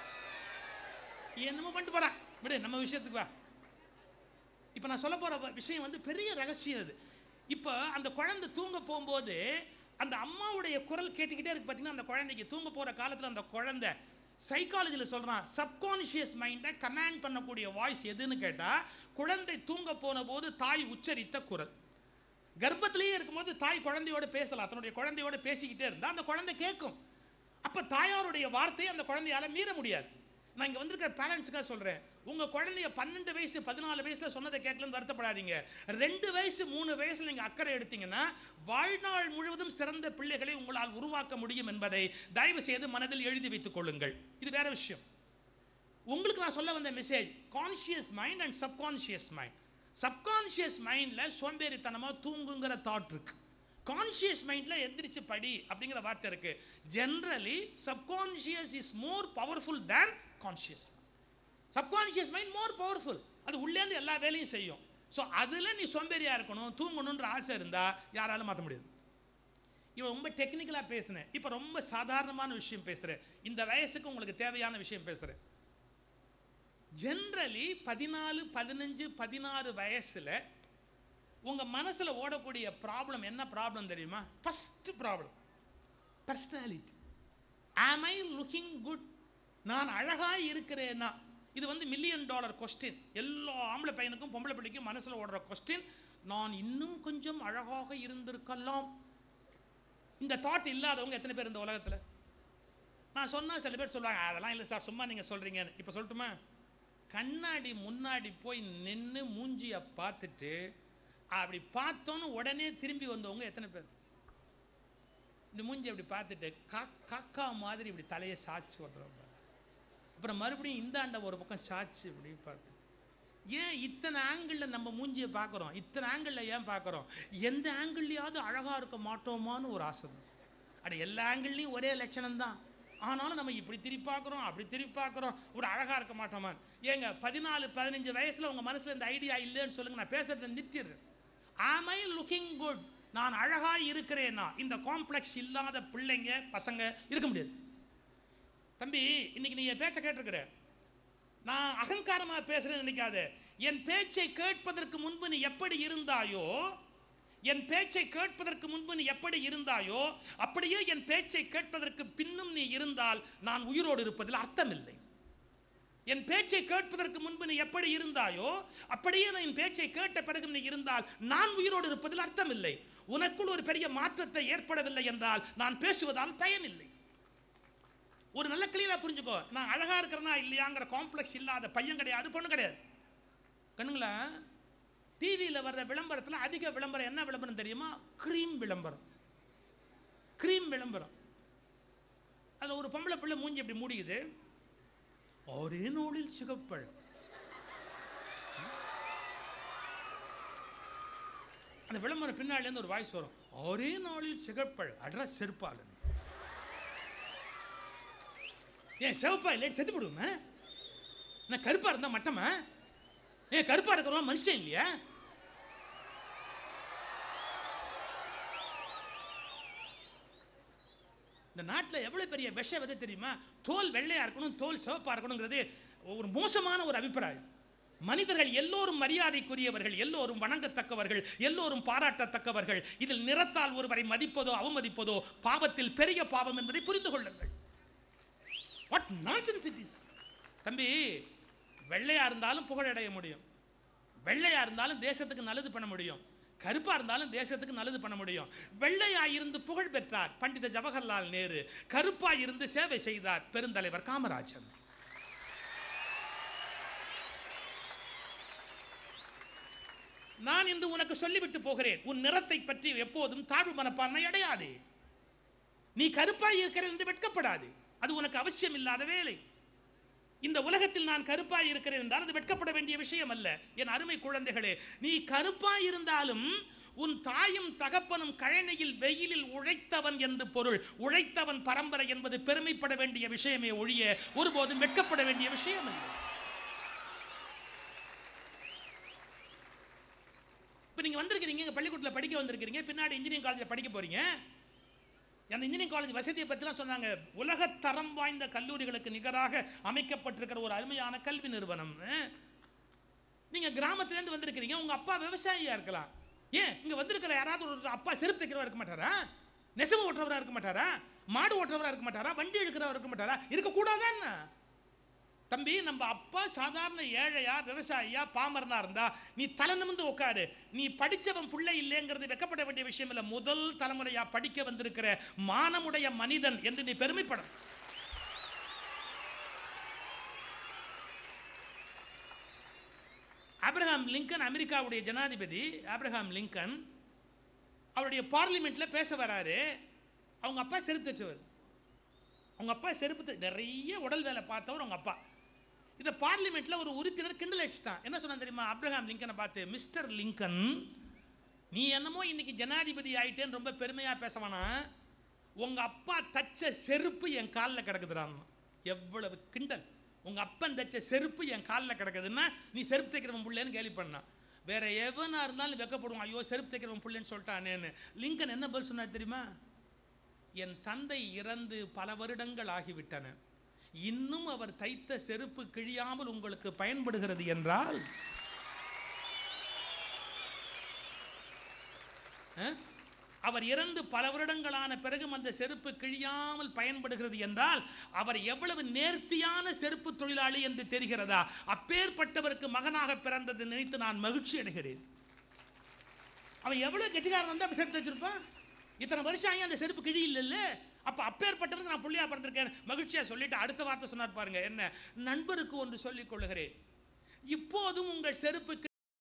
Speaker 1: என்னமோ பண்ணிட்டு போறான் விடு நம்ம விஷயத்துக்கு வா இப்போ நான் சொல்ல போற வ- விஷயம் வந்து பெரிய ரகசியம் அது இப்போ அந்த குழந்தை தூங்க போகும்போது அந்த அம்மாவுடைய குரல் கேட்டுக்கிட்டே இருக்கு பார்த்தீங்கன்னா அந்த குழந்தைக்கு தூங்க போற காலத்தில் அந்த குழந்தை சைக்காலஜியில் சொல்றான் சப்கான்ஷியஸ் மைண்டை கமாண்ட் பண்ணக்கூடிய வாய்ஸ் எதுன்னு கேட்டா குழந்தை தூங்க போன போது தாய் உச்சரித்த குரல் கர்ப்பத்திலேயே இருக்கும்போது தாய் குழந்தையோட பேசலாம் தன்னுடைய குழந்தையோட பேசிக்கிட்டே இருந்தா அந்த குழந்தை கேட்கும் அப்ப தாயாருடைய வார்த்தையை அந்த குழந்தையால மீற முடியாது நான் இங்க வந்திருக்கிற பேரண்ட்ஸுக்காக சொல்றேன் உங்க குழந்தைய பன்னெண்டு வயசு பதினாலு வயசுல சொன்னதை கேட்கலன்னு வருத்தப்படாதீங்க ரெண்டு வயசு மூணு வயசுல நீங்க அக்கறை எடுத்தீங்கன்னா வாழ்நாள் முழுவதும் சிறந்த பிள்ளைகளை உங்களால் உருவாக்க முடியும் என்பதை தயவு செய்து மனதில் எழுதி வைத்துக் கொள்ளுங்கள் இது வேற விஷயம் உங்களுக்கு நான் சொல்ல வந்த message conscious mind and subconscious mind subconscious மைண்டில் சோம்பேறித்தனமாக தூங்குங்கிற தாட் இருக்கு கான்ஷியஸ் மைண்டில் எந்திரிச்சு படி அப்படிங்கிற வார்த்தை இருக்கு generally subconscious is more powerful than conscious subconscious mind more powerful அது உள்ளேருந்து எல்லா வேலையும் செய்யும் ஸோ அதில் நீ சோம்பேறியாக இருக்கணும் தூங்கணுன்ற ஆசை இருந்தால் யாராலும் மாற்ற முடியாது இவன் ரொம்ப டெக்னிக்கலாக பேசினேன் இப்போ ரொம்ப சாதாரணமான விஷயம் பேசுகிறேன் இந்த வயசுக்கு உங்களுக்கு தேவையான விஷயம் பேசுகிறேன் ஜென்ரலி பதினாலு பதினஞ்சு பதினாறு வயசில் உங்கள் மனசில் ஓடக்கூடிய ப்ராப்ளம் என்ன ப்ராப்ளம் தெரியுமா ஃபஸ்ட்டு ப்ராப்ளம் பர்சனாலிட்டி ஆம் ஐ லுக்கிங் குட் நான் அழகாக இருக்கிறேனா இது வந்து மில்லியன் டாலர் கொஸ்டின் எல்லா ஆம்பளை பையனுக்கும் பொம்பளை பிள்ளைக்கும் மனசில் ஓடுற கொஸ்டின் நான் இன்னும் கொஞ்சம் அழகாக இருந்திருக்கலாம் இந்த தாட் இல்லாதவங்க எத்தனை பேர் இந்த உலகத்தில் நான் சொன்னா சில பேர் சொல்லுவாங்க அதெல்லாம் இல்லை சார் சும்மா நீங்கள் சொல்கிறீங்கன்னு இப்போ சொல்லட்டுமா கண்ணாடி முன்னாடி போய் நின்று மூஞ்சியை பார்த்துட்டு அப்படி பார்த்தோன்னு உடனே திரும்பி வந்தவங்க எத்தனை பேர் இந்த மூஞ்சி அப்படி பார்த்துட்டு கா காக்கா மாதிரி இப்படி தலையை சாய்ச்சி விட்றோம் அப்புறம் மறுபடியும் இந்தாண்ட ஒரு பக்கம் சாய்ச்சி இப்படி பார்த்து ஏன் இத்தனை ஆங்கிளில் நம்ம மூஞ்சியை பார்க்குறோம் இத்தனை ஆங்கிளில் ஏன் பார்க்குறோம் எந்த ஆங்கிள்லையாவது அழகாக இருக்க மாட்டோமான்னு ஒரு ஆசை தான் அட எல்லா ஆங்கிள்லையும் ஒரே லட்சணம் தான் ஆனாலும் நம்ம இப்படி திருப்பி பார்க்குறோம் அப்படி திருப்பி பார்க்குறோம் ஒரு அழகாக இருக்க மாட்டோமா ஏங்க பதினாலு பதினஞ்சு வயசில் உங்கள் மனசில் இந்த ஐடியா இல்லைன்னு சொல்லுங்க நான் பேசுறதை நிறுத்திடுறேன் ஆம் ஐ லுக்கிங் குட் நான் அழகாக இருக்கிறேன்னா இந்த காம்ப்ளெக்ஸ் இல்லாத பிள்ளைங்க பசங்க இருக்க முடியாது தம்பி இன்னைக்கு நீ என் பேச்சை கேட்டிருக்கிற நான் அகங்காரமா பேசுறேன்னு நினைக்காத என் பேச்சை கேட்பதற்கு முன்பு நீ எப்படி இருந்தாயோ என் பேச்சை கேட்பதற்கு முன்பு நீ எப்படி இருந்தாயோ அப்படியே என் பேச்சை கேட்பதற்கு பின்னும் நீ இருந்தால் நான் உயிரோடு இருப்பதில் அர்த்தமில்லை என் பேச்சை கேட்பதற்கு முன்பு நீ எப்படி இருந்தாயோ அப்படியே நான் என் பேச்சை கேட்ட பிறகு நீ இருந்தால் நான் உயிரோடு இருப்பதில் அர்த்தமில்லை உனக்குள் ஒரு பெரிய மாற்றத்தை ஏற்படவில்லை என்றால் நான் பேசுவதால் பயனில்லை ஒரு நல்ல கிளியரா புரிஞ்சுக்கோ நான் அழகா இருக்கிறனா இல்லையாங்கிற காம்ப்ளெக்ஸ் இல்லாத பையன் கிடையாது பொண்ணு கிடையாது கண்ணுங்களா டிவியில் வர்ற விளம்பரத்தில் அதிக விளம்பரம் என்ன விளம்பரம் தெரியுமா க்ரீம் விளம்பரம் க்ரீம் விளம்பரம் அதில் ஒரு பொம்பளை பிள்ளை மூஞ்சி இப்படி மூடிக்குது ஒரே நூலில் சிகப்பழம் அந்த விளம்பரம் பின்னாடிலேருந்து ஒரு வாய்ஸ் வரும் ஒரே நாளில் சிகப்பழம் அட்ரா செருப்பாளன் ஏன் சிவப்பா இல்லை செத்து போடுவோமே நான் கருப்பா இருந்தா மட்டமா ஏன் கருப்பா இருக்கிறவன் மனுஷன் இல்லையா இந்த நாட்டில் எவ்வளவு பெரிய விஷ விதை தெரியுமா தோல் வெள்ளையா இருக்கணும் தோல் சிவப்பா இருக்கணுங்கிறது ஒரு மோசமான ஒரு அபிப்பிராயம் மனிதர்கள் எல்லோரும் மரியாதைக்குரியவர்கள் எல்லோரும் வணங்கத்தக்கவர்கள் எல்லோரும் பாராட்டத்தக்கவர்கள் இதில் நிறத்தால் ஒருவரை மதிப்பதோ அவமதிப்பதோ பாவத்தில் பெரிய பாவம் என்பதை புரிந்து கொள்ளுங்கள் வாட் நான்சென்ஸ் இட் இஸ் தம்பி வெள்ளையா இருந்தாலும் புகழடைய முடியும் வெள்ளையா இருந்தாலும் தேசத்துக்கு நல்லது பண்ண முடியும் கருப்பா இருந்தாலும் தேசத்துக்கு நல்லது பண்ண முடியும் வெள்ளையா இருந்து புகழ் பெற்றார் பண்டித ஜவஹர்லால் நேரு கருப்பா இருந்து சேவை செய்தார் பெருந்தலைவர் காமராஜர் நான் இன்று உனக்கு சொல்லிவிட்டு போகிறேன் உன் நிறத்தை பற்றி எப்போதும் தாழ்வு மனப்பான்மை அடையாதே நீ கருப்பாய் இருக்கிற என்று வெட்கப்படாது அது உனக்கு அவசியம் இல்லாத வேலை இந்த உலகத்தில் நான் கருப்பாய் இருக்கிறேன் என்றால் அது வெட்கப்பட வேண்டிய விஷயம் அல்ல என் அருமை குழந்தைகளே நீ கருப்பாய் இருந்தாலும் உன் தாயும் தகப்பனும் கழனையில் வெயிலில் உழைத்தவன் என்று பொருள் உழைத்தவன் பரம்பரை என்பது பெருமைப்பட வேண்டிய விஷயமே ஒழிய ஒருபோதும் வெட்கப்பட வேண்டிய விஷயம் அல்ல இப்போ நீங்க வந்திருக்கிறீங்க இங்க பள்ளிக்கூடத்தில் படிக்க வந்திருக்கிறீங்க பின்னாடி இன்ஜினியரிங் காலேஜில் படிக்க போறீங்க அந்த இன்ஜினியரிங் காலேஜ் வசதியை பற்றிலாம் சொன்னாங்க உலகத் தரம் வாய்ந்த கல்லூரிகளுக்கு நிகராக அமைக்கப்பட்டிருக்கிற ஒரு அருமையான கல்வி நிறுவனம் நீங்க கிராமத்திலேருந்து வந்திருக்கிறீங்க உங்க அப்பா விவசாயியா இருக்கலாம் ஏன் இங்க வந்திருக்கிற யாராவது ஒரு அப்பா செருப்பு தைக்கிறவா இருக்க மாட்டாரா நெசவு ஓட்டுறவரா இருக்க மாட்டாரா மாடு ஓட்டுறவரா இருக்க மாட்டாரா வண்டி இழுக்கிறவரா இருக்க மாட்டாரா இருக்கக்கூடாதா என்ன தம்பி நம்ம அப்பா சாதாரண ஏழையா விவசாயியா பாமரனா இருந்தா நீ தலை நிமிந்து உட்காரு நீ படிச்சவன் பிள்ளை இல்லைங்கிறது வெக்கப்பட வேண்டிய விஷயம் இல்லை முதல் தலைமுறையா படிக்க வந்திருக்கிற மானமுடைய மனிதன் என்று நீ பெருமைப்படும் ஆப்ரஹாம் லிங்கன் அமெரிக்காவுடைய ஜனாதிபதி ஆப்ரஹாம் லிங்கன் அவருடைய பார்லிமெண்ட்ல பேச வராரு அவங்க அப்பா செருப்பு தச்சவர் அவங்க அப்பா செருப்பு த- நிறைய உடல் வேலை பார்த்தவர் அவங்க அப்பா இதை பார்லிமெண்ட்ல ஒரு உறுப்பினர் கிண்டல் அடிச்சுட்டான் என்ன சொன்னான் தெரியுமா அப்ரஹாம் லிங்கனை பார்த்து மிஸ்டர் லிங்கன் நீ என்னமோ இன்னைக்கு ஜனாதிபதி ஆயிட்டேன்னு ரொம்ப பெருமையா பேசவானா உங்க அப்பா தச்ச செருப்பு என் காலில் கிடக்குதுறான் எவ்வளவு கிண்டல் உங்க அப்பன் தச்ச செருப்பு என் காலில் கிடக்குதுன்னா நீ செருப்பு தைக்கிறவன் புள்ளேன்னு கேலி பண்ணான் வேற எவனா இருந்தாலும் வெக்கப்படுவான் ஐயோ செருப்பு தைக்கிறவன் புள்ளேன்னு சொல்லிட்டானேன்னு லிங்கன் என்ன பதில் சொன்னார் தெரியுமா என் தந்தை இறந்து பல வருடங்கள் ஆகிவிட்டன இன்னும் அவர் தைத்த செருப்பு கிழியாமல் உங்களுக்கு பயன்படுகிறது என்றால் அஹ்? அவர் இறந்து பல வருடங்களான பிறகும் அந்த செருப்பு கிழியாமல் பயன்படுகிறது என்றால் அவர் எவ்வளவு நேர்த்தியான செருப்பு தொழிலாளி என்று தெரிகிறதா அப்பேற்பட்டவருக்கு மகனாக பிறந்ததை நினைத்து நான் மகிழ்ச்சி அடைகிறேன் அவன் எவ்வளவு கெட்டிக்காரன் வந்து அப்படி செருப்பு வச்சிருப்பான் இத்தனை வருஷம் ஆகி அந்த செருப்பு கிழி இல்லைல்ல அப்ப அப்பேற்பட்டவருக்கு நான் புள்ளியா பிறந்திருக்கேன் மகிழ்ச்சியா சொல்லிட்டு அடுத்த வார்த்தை சொன்னார் பாருங்க என்ன நண்பருக்கு ஒன்று சொல்லிக் கொள்ளுகிறேன் இப்போதும் உங்கள் செருப்பு